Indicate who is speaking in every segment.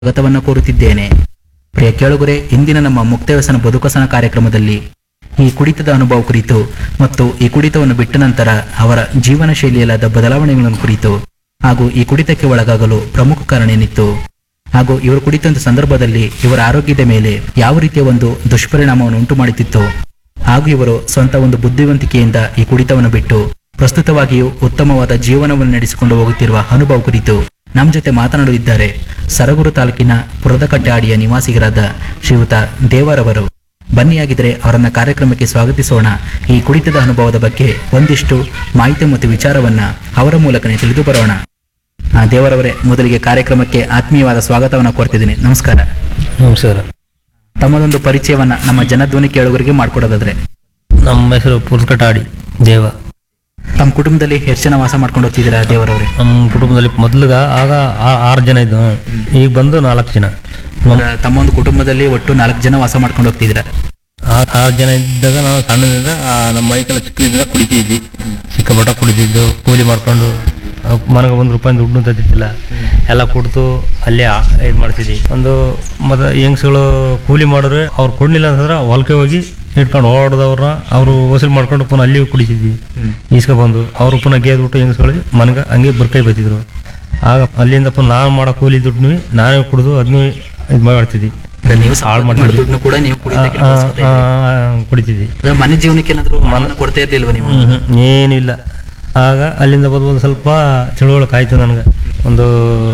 Speaker 1: ಸ್ವಾಗತವನ್ನು ಕೋರುತ್ತಿದ್ದೇನೆ ಪ್ರಿಯ ಕೇಳುಗರೆ ಇಂದಿನ ನಮ್ಮ ಮುಕ್ತವ್ಯಸನ ಬದುಕಸನ ಕಾರ್ಯಕ್ರಮದಲ್ಲಿ ಈ ಕುಡಿತದ ಅನುಭವ ಕುರಿತು ಮತ್ತು ಈ ಕುಡಿತವನ್ನು ಬಿಟ್ಟ ನಂತರ ಅವರ ಜೀವನ ಶೈಲಿಯಲ್ಲಾದ ಬದಲಾವಣೆಗಳನ್ನು ಕುರಿತು ಹಾಗೂ ಈ ಕುಡಿತಕ್ಕೆ ಒಳಗಾಗಲು ಪ್ರಮುಖ ಕಾರಣ ಏನಿತ್ತು ಹಾಗೂ ಇವರು ಕುಡಿತಂತ ಸಂದರ್ಭದಲ್ಲಿ ಇವರ ಆರೋಗ್ಯದ ಮೇಲೆ ಯಾವ ರೀತಿಯ ಒಂದು ದುಷ್ಪರಿಣಾಮವನ್ನು ಉಂಟು ಮಾಡುತ್ತಿತ್ತು ಹಾಗೂ ಇವರು ಸ್ವಂತ ಒಂದು ಬುದ್ಧಿವಂತಿಕೆಯಿಂದ ಈ ಕುಡಿತವನ್ನು ಬಿಟ್ಟು ಪ್ರಸ್ತುತವಾಗಿಯೂ ಉತ್ತಮವಾದ ಜೀವನವನ್ನು ನಡೆಸಿಕೊಂಡು ಹೋಗುತ್ತಿರುವ ಅನುಭವ ಕುರಿತು ನಮ್ಮ ಜೊತೆ ಮಾತನಾಡಲಿದ್ದಾರೆ ಸರಗೂರು ತಾಲೂಕಿನ ಪುರದಕಟ್ಟೆಹಾಡಿಯ ನಿವಾಸಿಗರಾದ ಶ್ರೀಯುತ ದೇವರವರು ಬನ್ನಿಯಾಗಿದ್ದರೆ ಅವರನ್ನ ಕಾರ್ಯಕ್ರಮಕ್ಕೆ ಸ್ವಾಗತಿಸೋಣ ಈ ಕುಡಿತದ ಅನುಭವದ ಬಗ್ಗೆ ಒಂದಿಷ್ಟು ಮಾಹಿತಿ ಮತ್ತು ವಿಚಾರವನ್ನ ಅವರ ಮೂಲಕನೇ ತಿಳಿದು ಬರೋಣ ಆ, ದೇವರವರೇ ಮೊದಲಿಗೆ ಕಾರ್ಯಕ್ರಮಕ್ಕೆ ಆತ್ಮೀಯವಾದ ಸ್ವಾಗತವನ್ನು ಕೋರ್ತಿದ್ದೀನಿ ನಮಸ್ಕಾರ
Speaker 2: ನಮಸ್ಕಾರ
Speaker 1: ತಮ್ಮದೊಂದು ಪರಿಚಯವನ್ನ ನಮ್ಮ ಜನಧ್ವನಿ ಕೇಳುಗರಿಗೆ ಮಾಡ್ಕೊಡೋದಾದ್ರೆ
Speaker 2: ನಮ್ಮ ಹೆಸರು ಪುರ್ಕಟಾಡಿ ದೇವ
Speaker 1: ತಮ್ಮ ಕುಟುಂಬದಲ್ಲಿ ಎಷ್ಟು ಜನ ವಾಸ ಮಾಡ್ಕೊಂಡು ಹೋಗ್ತಿದ್ದೀರಾ ದೇವರವರೇ
Speaker 2: ನಮ್ಮ ಕುಟುಂಬದಲ್ಲಿ ಮೊದ್ಲಿಗ ಆಗ ಆ- ಆರು ಜನ ಇದ್ದು ಈಗ ಬಂದು ನಾಲ್ಕು ಜನ ನಮ್ಮ
Speaker 1: ತಮ್ಮ ಒಂದು ಕುಟುಂಬದಲ್ಲಿ ಒಟ್ಟು ನಾಲ್ಕು ಜನ ವಾಸ ಮಾಡ್ಕೊಂಡು ಹೋಗ್ತಿದ್ದೀರಾ
Speaker 2: ಆ- ಆರು ಜನ ಇದ್ದಾಗ ನಾವು ಸಣ್ಣದಿಂದ ಆ, ನಮ್ಮ ಮೈಕೆಲ್ಲ ಚಿಕ್ಕದಿಂದ ಕುಡಿತಿದ್ವಿ ಸಿಕ್ಕಾಪಟ್ಟ ಕುಡಿತಿದ್ದು ಕೂಲಿ ಮಾಡ್ಕೊಂಡು ಆ, ಮನೆಗೆ ಒಂದು ರೂಪಾಯಿ ದುಡ್ಡು ತಂದಿದ್ದಿಲ್ಲ ಎಲ್ಲ ಕುಡ್ದು ಅಲ್ಲೇ ಇದು ಮಾಡ್ತಿದ್ವಿ ಒಂದು ಮತ್ತೆ ಹೆಂಗ್ಸ್ಗಳು ಕೂಲಿ ಮಾಡಿದ್ರೆ ಅವ್ರು ಕೊಡ್ಲಿಲ್ಲ ಅಂತಂದ್ರೆ ಹೊಲಕ್ಕೆ ಹೋಗಿ ಇಟ್ಕೊಂಡು ಓಡ್ದವ್ರನ್ನ ಅವರು ವಸೂಲಿ ಮಾಡ್ಕೊಂಡು ಪುನಃ ಅಲ್ಲಿ ಕುಡಿತಿದ್ವಿ ಈಸ್ಕೊ ಬಂದು ಅವರು ಪುನಃ ಗೇದ್ಬಿಟ್ಟು ಹೆಂಗಸ್ಗಳಿಗೆ ಮನೆಗೆ ಹಂಗೆ ಬರ್ಕೈ ಬತ್ತಿದ್ರು ಆಗ ಅಲ್ಲಿಂದ ಪುನಃ ನಾನು ಮಾಡೋ ಕೂಲಿ ದುಡ್ಡು ನಾನೇ ಕುಡಿದು ಅದನ್ನೂ ಇದು ಮಾಡ್ತಿದ್ವಿ
Speaker 1: ನೀವು
Speaker 2: ಹಾಳು
Speaker 1: ಮಾಡಿ
Speaker 2: ಮಾಡ್ತಿದ್ವಿ
Speaker 1: ದುಡ್ಡು ಕೂಡ ನೀವು ಕುಡಿತಕ್ಕೆ
Speaker 2: ಆ,
Speaker 1: ಬಳಸ್ಕೊತಾ
Speaker 2: ಆ,
Speaker 1: ಇದ್ದೀರಿ.
Speaker 2: ಆ, ಕುಡಿತಿದ್ವಿ
Speaker 1: ಅಂದ್ರೆ ಮನೆ ಜೀವನಕ್ಕೆ ಏನಾದ್ರು ಹಣವನ್ನು ಕೊಡ್ತಾ ಇರ್ಲಿಲ್ವಾ ನೀವು
Speaker 2: ಹ್ಮ್, ಹ್ಮ್, ಏನಿಲ್ಲ ಆಗ ಅಲ್ಲಿಂದ ಬಂದು ಒಂದು ಸ್ವಲ್ಪ ತಿಳುವಳಿಕೆ ಆಯ್ತು ನನಗೆ ಒಂದು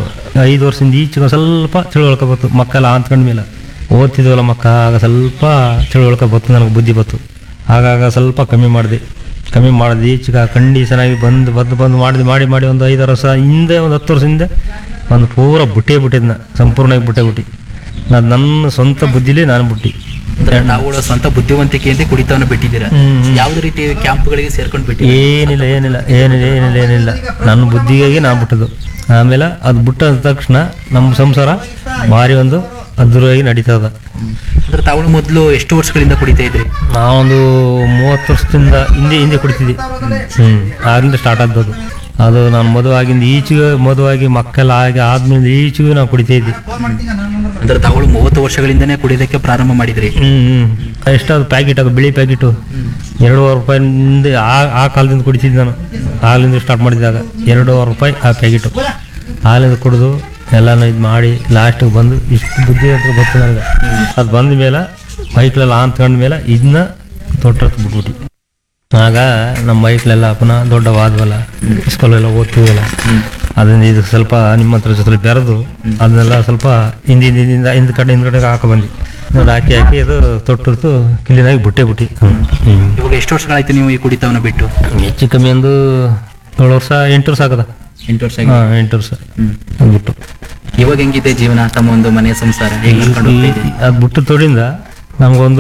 Speaker 2: ಐದು ವರ್ಷದಿಂದ ಈಚೆಗೆ ಒಂದ್ ಸ್ವಲ್ಪ ತಿಳುವಳಿಕೆ ಬಂತು ಮಕ್ಕಳೆಲ್ಲ ಅಂತ್ಕೊಂಡ ಮೇಲೆ ಓದ್ತಿದ್ವಲ್ಲ ಮಕ್ಕ ಆಗ ಸ್ವಲ್ಪ ತಿಳುವಳಿಕೆ ಬಂತು ನನಗೆ ಬುದ್ಧಿ ಬಂತು ಆಗಾಗ ಸ್ವಲ್ಪ ಕಮ್ಮಿ ಮಾಡಿದೆ ಕಮ್ಮಿ ಮಾಡಿದೆ ಈಚೆಗೆ ಕಂಡೀಷನ್ ಆಗಿ ಬಂದು ಬಂದು ಬಂದು ಮಾಡಿದೆ ಮಾಡಿ ಮಾಡಿ ಒಂದು ಐದಾರು ವರ್ಷ ಹಿಂದೆ ಒಂದು ಹತ್ತು ವರ್ಷ ಹಿಂದೆ ಒಂದು ಪೂರ ಬುಟ್ಟೆ ಬಿಟ್ಟಿದ್ನ ಸಂಪೂರ್ಣವಾಗಿ ಬುಟ್ಟೆ ಬಿಟ್ಟು ನಾನು ನನ್ನ ಸ್ವಂತ ಬುದ್ಧಿಲೇ ನಾನು ಬಿಟ್ಟು
Speaker 1: ಅಂದ್ರೆ ನಾವು ಸ್ವಂತ ಬುದ್ಧಿವಂತಿಕೆಯಿಂದ ಕುಡಿತವನ್ನು ಬಿಟ್ಟಿದ್ದೀರಾ
Speaker 2: ಹ್ಮ್, ಹ್ಮ್.
Speaker 1: ಯಾವುದೇ ರೀತಿ ಕ್ಯಾಂಪ್ಗಳಿಗೆ ಸೇರ್ಕೊಂಡು ಬಿಟ್ಟಿದ್ದೀರಾ
Speaker 2: ಏನಿಲ್ಲ ಏನಿಲ್ಲ ಏನಿಲ್ಲ ಏನಿಲ್ಲ ಏನಿಲ್ಲ ನನ್ನ ಬುದ್ಧಿಗಾಗಿ ನಾ ಬಿಟ್ಟದು ಆಮೇಲೆ ಅದು ಬಿಟ್ಟ ತಕ್ಷಣ ನಮ್ಮ ಸಂಸಾರ ಭಾರಿ ಒಂದು ಅದ್ಧೂರಿಯಾಗಿ ನಡೀತದ
Speaker 1: ಅಂದ್ರೆ ತಾವು ಮೊದಲು ಎಷ್ಟು ವರ್ಷಗಳಿಂದ ಕುಡಿತಾ ಇದ್ರಿ
Speaker 2: ನಾವೊಂದು ಮೂವತ್ತು ವರ್ಷದಿಂದ ಹಿಂದೆ ಹಿಂದೆ ಕುಡಿತಿದ್ವಿ ಹ್ಮ್ ಆಗ್ಲಿಂದ ಸ್ಟಾರ್ಟ್ ಆದದ್ದು ಅದು ನಾನು ಮದುವಾಗಿಂದ ಈಚೆಗೆ ಮದುವಾಗಿ ಮಕ್ಕಳ ಆಗಿ ಆದ್ಮೇಲೆ ಈಚೆಗೂ ನಾವು ಕುಡಿತಾ ಇದ್ವಿ
Speaker 1: ಅಂದ್ರೆ ತಾವು ಮೂವತ್ತು ವರ್ಷಗಳಿಂದನೇ ಕುಡಿಯೋದಕ್ಕೆ ಪ್ರಾರಂಭ ಮಾಡಿದ್ರಿ
Speaker 2: ಹ್ಮ್ ಹ್ಮ್ ಎಷ್ಟಾದ್ರು ಪ್ಯಾಕೆಟ್ ಅದು ಬಿಳಿ ಪ್ಯಾಕೆಟು ಎರಡೂವರೆ ರೂಪಾಯಿಂದ ಆ ಆ ಕಾಲದಿಂದ ಕುಡಿತಿದ್ದೆ ನಾನು ಆಗ್ಲಿಂದ ಸ್ಟಾರ್ಟ್ ಮಾಡಿದಾಗ ಎರಡೂವರೆ ರೂಪಾಯಿ ಆ ಪ್ಯಾಕೆಟು ಹಾಲಿಂದ ಕುಡಿದು ಎಲ್ಲಾನು ಇದು ಮಾಡಿ ಲಾಸ್ಟಿಗೆ ಬಂದು ಇಷ್ಟು ಬುದ್ಧಿ ಅಂತ ಬರ್ತದೆ ನನಗೆ ಅದು ಬಂದ ಮೇಲೆ ಬೈಕ್ಲೆಲ್ಲ ಅಂತ್ಕೊಂಡ ಮೇಲೆ ಇದನ್ನ ತೊಟ್ಟತ್ತು ಬಿಟ್ಬಿಟ್ಟು ಆಗ ನಮ್ಮ ಬೈಕ್ಲೆಲ್ಲ ಪುನಃ ದೊಡ್ಡವಾದ್ವಲ್ಲ ಸ್ಕೂಲೆಲ್ಲ ಓದ್ತೀವಲ್ಲ ಅದರಿಂದ ಇದು ಸ್ವಲ್ಪ ನಿಮ್ಮ ಹತ್ರ ಜೊತೆ ಬೆರೆದು ಅದನ್ನೆಲ್ಲ ಸ್ವಲ್ಪ ಹಿಂದಿ ಹಿಂದಿಂದ ಹಿಂದ್ ಕಡೆ ಹಿಂದ್ ಕಡೆ ಹಾಕೋ ಬಂದ್ವಿ ನೋಡಿ ಹಾಕಿ ಹಾಕಿ ಅದು ತೊಟ್ಟಿರ್ತು ಕ್ಲೀನಾಗಿ ಬಿಟ್ಟೆ ಬಿಟ್ಟು
Speaker 1: ಇವಾಗ ಎಷ್ಟು ವರ್ಷಗಳಾಯ್ತು ನೀವು ಈ ಕುಡಿತವನ್ನು ಬಿಟ್ಟು
Speaker 2: ಹೆಚ್ಚು ಕಮ್ಮಿ ಒಂದು ಏಳು ವರ್ಷ ಎಂಟು ವರ್ಷ ಆಗದ
Speaker 1: ಎಂಟು ವರ್ಷ
Speaker 2: ಹಾಂ ಎಂಟು ವರ್ಷ
Speaker 1: ಹ್ಮ್
Speaker 2: ಅದು ಬಿಟ್ಟು
Speaker 1: ಇವಾಗ ಹೆಂಗಿದೆ ಜೀವನ ತಮ್ಮ ಒಂದು ಮನೆಯ ಸಂಸಾರ ಹೇಗೆ ನಡ್ಕೊಂಡು ಹೋಗ್ತಾ ಇದೆ
Speaker 2: ಅದು ಬಿಟ್ಟು ತೋಡಿಂದ ನಮಗೊಂದು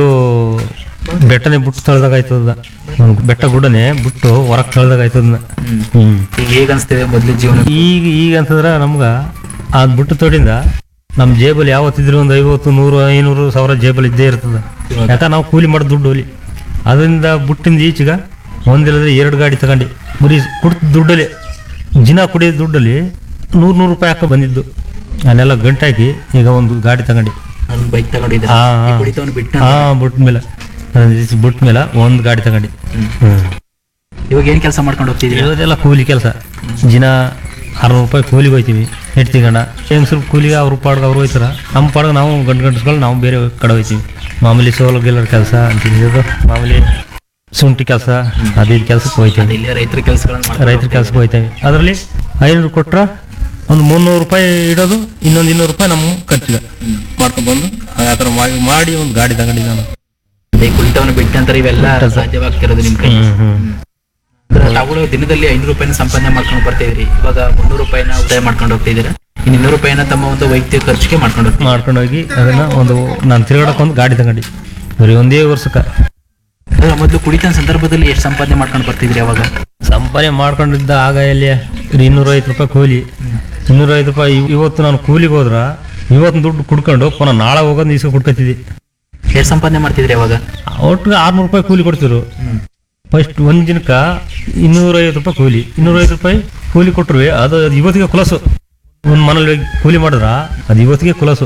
Speaker 2: ಬೆಟ್ಟನೇ ಬಿಟ್ಟು ತಳ್ದಾಗ ಆಯ್ತದ ಒಂದು ಬೆಟ್ಟ ಗುಡ್ಡನೆ ಬಿಟ್ಟು ಹೊರಗೆ ತಳ್ದಾಗ ಆಯ್ತದ
Speaker 1: ಹ್ಮ್
Speaker 2: ಹ್ಮ್
Speaker 1: ಈಗ ಹೇಗೆ ಅನಿಸ್ತಿದೆ ಮೊದಲು ಜೀವನ
Speaker 2: ಈಗ ಈಗ ಅಂತಂದ್ರೆ ನಮ್ಗೆ ಅದು ಬಿಟ್ಟು ತೋಡಿಂದ ನಮ್ಮ ಜೇಬಲ್ಲಿ ಯಾವತ್ತಿದ್ರು ಒಂದು ಐವತ್ತು ನೂರು ಐನೂರು ಸಾವಿರ ಜೇಬಲ್ಲಿ ಇದ್ದೇ ಇರ್ತದೆ ಯಾಕೆ ನಾವು ಕೂಲಿ ಮಾಡೋ ದುಡ್ಡು ಅಲ್ಲಿ ಅದರಿಂದ ಬಿಟ್ಟಿಂದ ಈಚೆಗ ಒಂದಿಲ್ಲದ್ರೆ ಎರಡು ಗಾಡಿ ತಗೊಂಡು ಬರೀ ಕುಡ್ತ ದುಡ್ಡಲ್ಲಿ ದಿನ ಕುಡಿಯೋ ದುಡ್ಡಲ್ಲಿ ನೂರು ನೂರು ರೂಪಾಯಿ ಹಾಕೋ ಬಂದಿದ್ದು ನಾನೆಲ್ಲ ಗಂಟಾಕಿ ಈಗ ಒಂದು ಗಾಡಿ ತಗೊಂಡು
Speaker 1: ನಾನು ಬೈಕ್ ತಗೊಂಡಿದ್ದೆ
Speaker 2: ಹಾ
Speaker 1: ಈ ಕುಡಿತವನ್ನು ಬಿಟ್ಟು
Speaker 2: ಹಾ ಬಿಟ್ಟ ಮೇಲೆ ಬಿಟ್ಟ ಮೇಲೆ ಒಂದು ಗಾಡಿ ತಗೊಂಡು ಹ್ಮ್
Speaker 1: ಇವಾಗ ಏನ್ ಕೆಲಸ ಮಾಡ್ಕೊಂಡು ಹೋಗ್ತಿದ್ದೀರಾ
Speaker 2: ಇವತ್ತೆಲ್ಲ ಕೂಲಿ ಕೆಲಸ ದಿನ ಅರ್ನೂರು ರೂಪಾಯಿ ಕೂಲಿಗೆ ಹೋಯ್ತೀವಿ ಹೆಡ್ತಿಗಣ ಹೆಂಗಸ್ರು ಕೂಲಿಗೆ ಅವ್ರ ಪಾಡ್ಗೆ ಅವ್ರು ಹೋಯ್ತಾರ ನಮ್ಮ ಪಾಡ್ಗೆ ನಾವು ಗಂಟು ಗಂಟಸ್ಗಳು ನಾವು ಬೇರೆ ಕಡೆ ಹೋಯ್ತೀವಿ ಮಾಮೂಲಿ ಸೋಲು ಗಿಲ್ಲರ್ ಕೆಲಸ ಅಂತಿದ್ದು ಮಾಮೂಲಿ ಶುಂಠಿ ಕೆಲಸ ಅದು ಇದು ಕೆಲಸಕ್ಕೆ ಹೋಯ್ತೀವಿ
Speaker 1: ಇಲ್ಲಿ ರೈತರ ಕೆಲಸಗಳನ್ನು ಮಾಡ್ತಾರೆ
Speaker 2: ರೈತರ ಕೆಲಸಕ್ಕೆ ಹೋಯ್ತೇವೆ ಅದರಲ್ಲಿ ಐನೂರು ಕೊಟ್ರೆ ಒಂದು ಮುನ್ನೂರು ರೂಪಾಯಿ ಇಡೋದು ಇನ್ನೊಂದು ಇನ್ನೂರು ರೂಪಾಯಿ ನಮ್ಮ ಖರ್ಚಿಗೆ ಮಾಡ್ಕೊಂಡು ಬಂದು ಆ ಥರ ಮಾಡಿ ಮಾಡಿ ಒಂದು ಗಾಡಿ ತಗೊಂಡಿದ್ದೆ ನಾನು
Speaker 1: ಈ ಕುಡಿತವನ್ನು ಬಿಟ್ಟ ನಂತರ ಇವೆಲ್ಲ ಸಾಧ್ಯವಾಗ್ತಿರೋದು ನಿಮ್ ಕೈ
Speaker 2: ಹ್ಮ್ ಹ್ಮ್
Speaker 1: ಅಂದ್ರೆ ತಾವು ದಿನದಲ್ಲಿ ಐನೂರು ರೂಪಾಯಿನ ಸಂಪಾದನೆ ಮಾಡ್ಕೊಂಡು ಬರ್ತಿದ್ರಿ ಇವಾಗ ಮುನ್ನೂರು ರೂಪಾಯಿನ ಉಳಿತಾಯ ಮಾಡ್ಕೊಂಡು ಹೋಗ್ತಿದ್ದೀರಾ ಇನ್ನು ಇನ್ನೂರು ರೂಪಾಯಿನ ತಮ್ಮ ಒಂದು ವೈಯಕ್ತಿಕ ಖರ್ಚಿಗೆ ಮಾಡ್ಕೊಂಡು ಹೋಗ್ತೀವಿ
Speaker 2: ಮಾಡ್ಕೊಂಡು ಹೋಗಿ ಅದನ್ನ ಒಂದು ನಾನು ತಿರುಗಾಡಕ್ಕೆ ಒಂದು ಗಾಡಿ ತಗೊಂಡು ಬರೀ ಒಂದೇ ವರ್ಷಕ್ಕೆ
Speaker 1: ಅಂದ್ರೆ ಮೊದಲು ಕುಡಿತ ಸಂದರ್ಭದಲ್ಲಿ ಎಷ್ಟು ಸಂಪಾದನೆ ಮಾಡ್ಕೊಂಡು ಬರ್ತಿದ್ರಿ ಅವಾಗ
Speaker 2: ಸಂಪಾದನೆ ಮಾಡ್ಕೊಂಡಿದ್ದ ಆಗ ಎಲ್ಲಿ ಇನ್ನೂರೈವತ್ತು ರೂಪಾಯಿ ಕೂಲಿ ಇನ್ನೂರೈವತ್ತು ರೂಪಾಯಿ ಇವ್- ಇವತ್ತು ನಾನು ಕೂಲಿಗೆ ಹೋದ್ರ ಇವತ್ತು ದುಡ್ಡು ಕುಡ್ಕೊಂಡು ಪುನಃ ನಾಳೆ ಹೋಗೋದು ಈಸ್ಕೊ ಕುಡ್ಕೊತಿದ್ದೆ
Speaker 1: ಎಷ್ಟು ಸಂಪಾದನೆ ಮಾಡ್ತಿದ್ರಿ ಅವಾಗ
Speaker 2: ಒಟ್ಟು ಆರ್ನೂರು ರೂಪಾಯಿ ಕೂಲಿ ಕೊಡ್ತಿರು ಫಸ್ಟ್ ಒಂದು ದಿನಕ್ಕೆ ಇನ್ನೂರೈವತ್ತು ರೂಪಾಯಿ ಕೂಲಿ ಇನ್ನೂರೈವತ್ತು ರೂಪಾಯಿ ಕೂಲಿ ಕೊಟ್ಟರು ಅದು ಇವತ್ತಿಗೆ ಕ್ಲೋಸು ಒಂದು ಮನೇಲಿ ಕೂಲಿ ಮಾಡಿದ್ರ ಅದು ಇವತ್ತಿಗೆ ಕುಲಸು